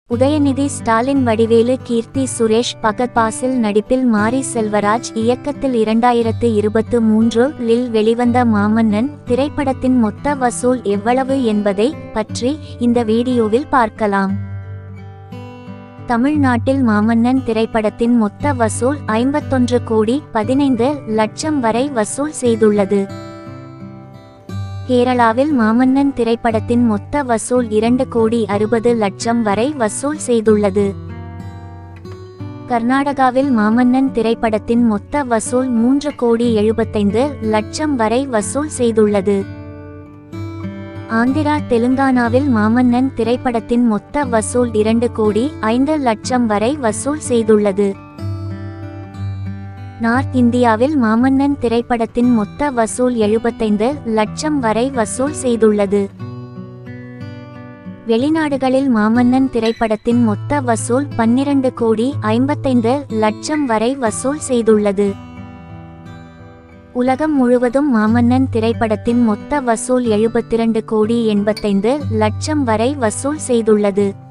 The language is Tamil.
உதயநிதி ஸ்டாலின் வடிவேலு கீர்த்தி சுரேஷ் பகத் பாசில் நடிப்பில் மாரி செல்வராஜ் இயக்கத்தில் இரண்டாயிரத்து இருபத்து மூன்று லில் வெளிவந்த மாமன்னன் திரைப்படத்தின் மொத்த வசூல் எவ்வளவு என்பதை பற்றி இந்த வீடியோவில் பார்க்கலாம் தமிழ்நாட்டில் மாமன்னன் திரைப்படத்தின் மொத்த வசூல் ஐம்பத்தொன்று கோடி பதினைந்து லட்சம் வரை வசூல் செய்துள்ளது கேரளாவில் மாமன்னன் திரைப்படத்தின் மொத்த வசூல் இரண்டு கோடி அறுபது லட்சம் வரை வசூல் செய்துள்ளது கர்நாடகாவில் மாமன்னன் திரைப்படத்தின் மொத்த வசூல் மூன்று கோடி எழுபத்தைந்து லட்சம் வரை வசூல் செய்துள்ளது ஆந்திரா தெலுங்கானாவில் மாமன்னன் திரைப்படத்தின் மொத்த வசூல் இரண்டு கோடி ஐந்து லட்சம் வரை வசூல் செய்துள்ளது நார்த் இந்தியாவில் மாமன்னன் திரைப்படத்தின் மொத்த வசூல் எழுபத்தைந்து லட்சம் வரை வசூல் செய்துள்ளது வெளிநாடுகளில் மாமன்னன் திரைப்படத்தின் மொத்த வசூல் பன்னிரண்டு கோடி ஐம்பத்தைந்து லட்சம் வரை வசூல் செய்துள்ளது உலகம் முழுவதும் மாமன்னன் திரைப்படத்தின் மொத்த வசூல் எழுபத்திரண்டு கோடி எண்பத்தைந்து லட்சம் வரை வசூல் செய்துள்ளது